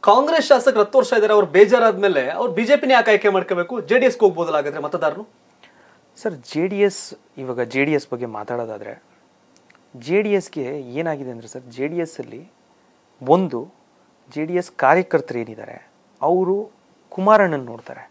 ಕಾಂಗ್ರೆಸ್ ಶಾಸಕರು ಹತ್ತು ವರ್ಷ ಇದ್ದಾರೆ ಅವ್ರು ಬೇಜಾರಾದ್ಮೇಲೆ ಅವ್ರು ಬಿಜೆಪಿನೇ ಯಾಕೆ ಆಯ್ಕೆ ಮಾಡ್ಕೋಬೇಕು ಜೆ ಡಿ ಎಸ್ಗೆ ಹೋಗ್ಬೋದಲ್ಲ ಹಾಗಾದ್ರೆ ಮತದಾರರು ಸರ್ ಜೆ ಡಿ ಎಸ್ ಇವಾಗ ಜೆ ಡಿ ಎಸ್ ಬಗ್ಗೆ ಮಾತಾಡೋದಾದರೆ ಜೆ ಡಿ ಎಸ್ಗೆ ಏನಾಗಿದೆ ಅಂದರೆ ಸರ್ ಜೆ ಡಿ ಎಸ್ಸಲ್ಲಿ ಒಂದು ಜೆ ಡಿ ಎಸ್ ಕಾರ್ಯಕರ್ತರು ಏನಿದ್ದಾರೆ ಅವರು ಕುಮಾರಣ್ಣನ ನೋಡ್ತಾರೆ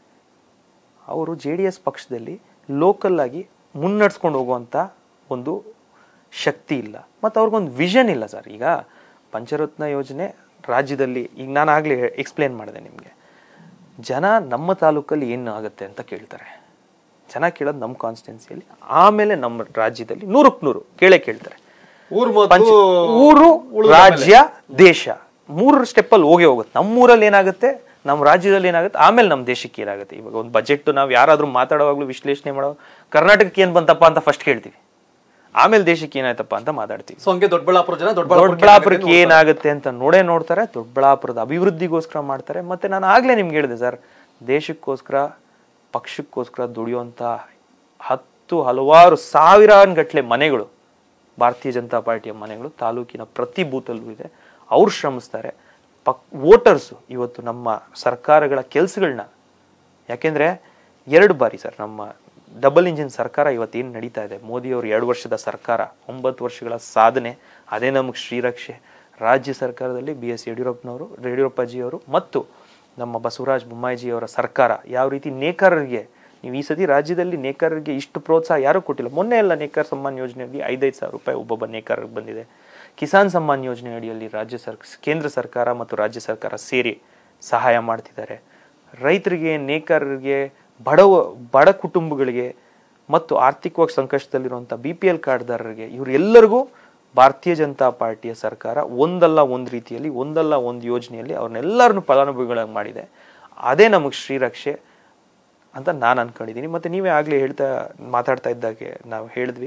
ಅವರು ಜೆ ಡಿ ಎಸ್ ಪಕ್ಷದಲ್ಲಿ ಲೋಕಲ್ ಆಗಿ ಮುನ್ನಡೆಸ್ಕೊಂಡು ಹೋಗುವಂಥ ಒಂದು ಶಕ್ತಿ ಇಲ್ಲ ಮತ್ತು ಅವ್ರಿಗೊಂದು ವಿಷನ್ ಇಲ್ಲ ಸರ್ ಈಗ ಪಂಚರತ್ನ ಯೋಜನೆ ರಾಜ್ಯದಲ್ಲಿ ಈಗ ನಾನು ಆಗಲೇ ಎಕ್ಸ್ಪ್ಲೇನ್ ಮಾಡಿದೆ ನಿಮಗೆ ಜನ ನಮ್ಮ ತಾಲೂಕಲ್ಲಿ ಏನು ಆಗುತ್ತೆ ಅಂತ ಕೇಳ್ತಾರೆ ಜನ ಕೇಳೋದು ನಮ್ಮ ಕಾನ್ಸ್ಟಿಟ್ಯೂನ್ಸಿಯಲ್ಲಿ ಆಮೇಲೆ ನಮ್ಮ ರಾಜ್ಯದಲ್ಲಿ ನೂರಕ್ಕೆ ನೂರು ಕೇಳೇ ಕೇಳ್ತಾರೆ ಊರ್ ಪಂಚ ಮೊದಲು ಊರು ಉಳ್ದ ರಾಜ್ಯ ದೇಶ ಮೂರು ಸ್ಟೆಪ್ಪಲ್ಲಿ ಹೋಗೇ ಹೋಗುತ್ತೆ ನಮ್ಮೂರಲ್ಲಿ ಏನಾಗುತ್ತೆ ನಮ್ಮ ರಾಜ್ಯದಲ್ಲಿ ಏನಾಗುತ್ತೆ ಆಮೇಲೆ ನಮ್ಮ ದೇಶಕ್ಕೆ ಏನಾಗುತ್ತೆ ಇವಾಗ ಒಂದು ಬಜೆಟ್ ನಾವು ಯಾರಾದ್ರೂ ಮಾತಾಡುವಾಗಲೂ ವಿಶ್ಲೇಷಣೆ ಮಾಡೋ ಕರ್ನಾಟಕಕ್ಕೆ ಏನು ಬಂತಪ್ಪ ಅಂತ ಫಸ್ಟ್ ಕೇಳ್ತೀವಿ ಆಮೇಲೆ ದೇಶಕ್ಕೆ ಏನಾಯ್ತಪ್ಪ ಅಂತ ಮಾತಾಡ್ತೀವಿ ಸೊ ಹಂಗೆ ದೊಡ್ಡಬಳ್ಳಾಪುರ ಜನ ದೊಡ್ಡಬಳ್ಳಾಪುರಕ್ಕೆ ಏನಾಗುತ್ತೆ ಅಂತ ನೋಡೇ ನೋಡ್ತಾರೆ ದೊಡ್ಡಬಳ್ಳಾಪುರದ ಅಭಿವೃದ್ಧಿಗೋಸ್ಕರ ಮಾಡ್ತಾರೆ ಮತ್ತೆ ನಾನು ಆಗ್ಲೇ ನಿಮ್ಗೆ ಹೇಳಿದೆ ಸರ್ ದೇಶಕ್ಕೋಸ್ಕರ ಪಕ್ಷಕ್ಕೋಸ್ಕರ ದುಡಿಯುವಂತ ಹತ್ತು ಹಲವಾರು ಸಾವಿರಾನ್ಗಟ್ಲೆ ಮನೆಗಳು ಭಾರತೀಯ ಜನತಾ ಪಾರ್ಟಿಯ ಮನೆಗಳು ತಾಲೂಕಿನ ಪ್ರತಿ ಬೂತಲ್ಲೂ ಇದೆ ಅವ್ರು ಶ್ರಮಿಸ್ತಾರೆ ಪಕ್ ವೋಟರ್ಸು ಇವತ್ತು ನಮ್ಮ ಸರ್ಕಾರಗಳ ಕೆಲಸಗಳನ್ನ ಯಾಕೆಂದ್ರೆ ಎರಡು ಬಾರಿ ಸರ್ ನಮ್ಮ ಡಬಲ್ ಇಂಜಿನ್ ಸರ್ಕಾರ ಇವತ್ತೇನು ನಡೀತಾ ಇದೆ ಮೋದಿಯವರು ಎರಡು ವರ್ಷದ ಸರ್ಕಾರ ಒಂಬತ್ತು ವರ್ಷಗಳ ಸಾಧನೆ ಅದೇ ನಮಗೆ ಶ್ರೀರಕ್ಷೆ ರಾಜ್ಯ ಸರ್ಕಾರದಲ್ಲಿ ಬಿ ಎಸ್ ಯಡಿಯೂರಪ್ಪನವರು ಯಡಿಯೂರಪ್ಪಜಿಯವರು ಮತ್ತು ನಮ್ಮ ಬಸವರಾಜ ಬೊಮ್ಮಾಯಿಜಿಯವರ ಸರ್ಕಾರ ಯಾವ ರೀತಿ ನೇಕಾರರಿಗೆ ನೀವು ಈ ಸತಿ ರಾಜ್ಯದಲ್ಲಿ ನೇಕಾರರಿಗೆ ಇಷ್ಟು ಪ್ರೋತ್ಸಾಹ ಯಾರೂ ಕೊಟ್ಟಿಲ್ಲ ಮೊನ್ನೆ ಎಲ್ಲ ನೇಕಾರ ಸಮ್ಮಾನ್ ಯೋಜನೆಯಲ್ಲಿ ಐದೈದು ಸಾವಿರ ರೂಪಾಯಿ ಒಬ್ಬೊಬ್ಬ ನೇಕಾರರಿಗೆ ಬಂದಿದೆ ಕಿಸಾನ್ ಸಮ್ಮಾನ್ ಯೋಜನೆ ಅಡಿಯಲ್ಲಿ ರಾಜ್ಯ ಸರ್ ಕೇಂದ್ರ ಸರ್ಕಾರ ಮತ್ತು ರಾಜ್ಯ ಸರ್ಕಾರ ಸೇರಿ ಸಹಾಯ ಮಾಡ್ತಿದ್ದಾರೆ ರೈತರಿಗೆ ನೇಕಾರರಿಗೆ ಬಡವ ಬಡ ಕುಟುಂಬಗಳಿಗೆ ಮತ್ತು ಆರ್ಥಿಕವಾಗಿ ಸಂಕಷ್ಟದಲ್ಲಿರುವಂಥ ಬಿ ಪಿ ಎಲ್ ಕಾರ್ಡ್ದಾರರಿಗೆ ಇವರೆಲ್ಲರಿಗೂ ಭಾರತೀಯ ಜನತಾ ಪಾರ್ಟಿಯ ಸರ್ಕಾರ ಒಂದಲ್ಲ ಒಂದು ರೀತಿಯಲ್ಲಿ ಒಂದಲ್ಲ ಒಂದು ಯೋಜನೆಯಲ್ಲಿ ಅವ್ರನ್ನೆಲ್ಲರನ್ನು ಫಲಾನುಭವಿಗಳಾಗಿ ಮಾಡಿದೆ ಅದೇ ನಮಗೆ ಶ್ರೀರಕ್ಷೆ ಅಂತ ನಾನು ಅನ್ಕೊಂಡಿದ್ದೀನಿ ಮತ್ತು ನೀವೇ ಆಗಲೇ ಹೇಳ್ತಾ ಮಾತಾಡ್ತಾ ಇದ್ದಾಗೆ ನಾವು ಹೇಳಿದ್ವಿ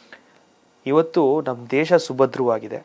ಇವತ್ತು ನಮ್ಮ ದೇಶ ಸುಭದ್ರವಾಗಿದೆ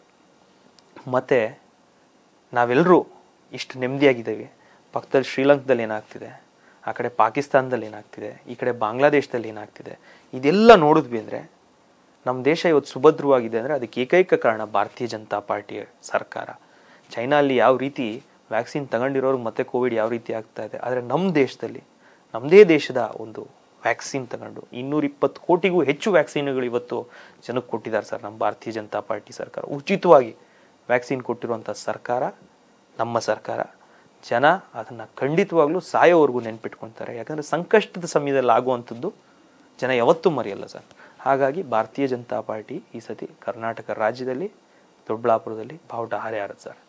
ಮತ್ತು ನಾವೆಲ್ಲರೂ ಇಷ್ಟು ನೆಮ್ಮದಿಯಾಗಿದ್ದೇವೆ ಪಕ್ಕದಲ್ಲಿ ಶ್ರೀಲಂಕಾದಲ್ಲಿ ಏನಾಗ್ತಿದೆ ಆ ಕಡೆ ಪಾಕಿಸ್ತಾನದಲ್ಲಿ ಏನಾಗ್ತಿದೆ ಈ ಕಡೆ ಬಾಂಗ್ಲಾದೇಶದಲ್ಲಿ ಏನಾಗ್ತಿದೆ ಇದೆಲ್ಲ ನೋಡಿದ್ವಿ ಅಂದರೆ ನಮ್ಮ ದೇಶ ಇವತ್ತು ಸುಭದ್ರವಾಗಿದೆ ಅಂದರೆ ಅದಕ್ಕೆ ಏಕೈಕ ಕಾರಣ ಭಾರತೀಯ ಜನತಾ ಪಾರ್ಟಿಯ ಸರ್ಕಾರ ಚೈನಾ ಅಲ್ಲಿ ಯಾವ ರೀತಿ ವ್ಯಾಕ್ಸಿನ್ ತಗೊಂಡಿರೋರು ಮತ್ತೆ ಕೋವಿಡ್ ಯಾವ ರೀತಿ ಆಗ್ತಾ ಇದೆ ಆದರೆ ನಮ್ಮ ದೇಶದಲ್ಲಿ ನಮ್ಮದೇ ದೇಶದ ಒಂದು ವ್ಯಾಕ್ಸಿನ್ ತಗೊಂಡು ಇನ್ನೂರ ಇಪ್ಪತ್ತು ಕೋಟಿಗೂ ಹೆಚ್ಚು ವ್ಯಾಕ್ಸಿನ್ಗಳು ಇವತ್ತು ಜನಕ್ಕೆ ಕೊಟ್ಟಿದ್ದಾರೆ ಸರ್ ನಮ್ಮ ಭಾರತೀಯ ಜನತಾ ಪಾರ್ಟಿ ಸರ್ಕಾರ ಉಚಿತವಾಗಿ ವ್ಯಾಕ್ಸಿನ್ ಕೊಟ್ಟಿರುವಂಥ ಸರ್ಕಾರ ನಮ್ಮ ಸರ್ಕಾರ ಜನ ಅದನ್ನು ಖಂಡಿತವಾಗ್ಲೂ ಸಾಯೋವರೆಗೂ ನೆನ್ಪಿಟ್ಕೊತಾರೆ ಯಾಕಂದರೆ ಸಂಕಷ್ಟದ ಸಮಯದಲ್ಲಿ ಆಗುವಂಥದ್ದು ಜನ ಯಾವತ್ತೂ ಮರೆಯಲ್ಲ ಸರ್ ಹಾಗಾಗಿ ಭಾರತೀಯ ಜನತಾ ಪಾರ್ಟಿ ಈ ಸತಿ ಕರ್ನಾಟಕ ರಾಜ್ಯದಲ್ಲಿ ದೊಡ್ಡಬಳ್ಳಾಪುರದಲ್ಲಿ ಬಾವುಟ ಹಾರೆ ಹಾರದು ಸರ್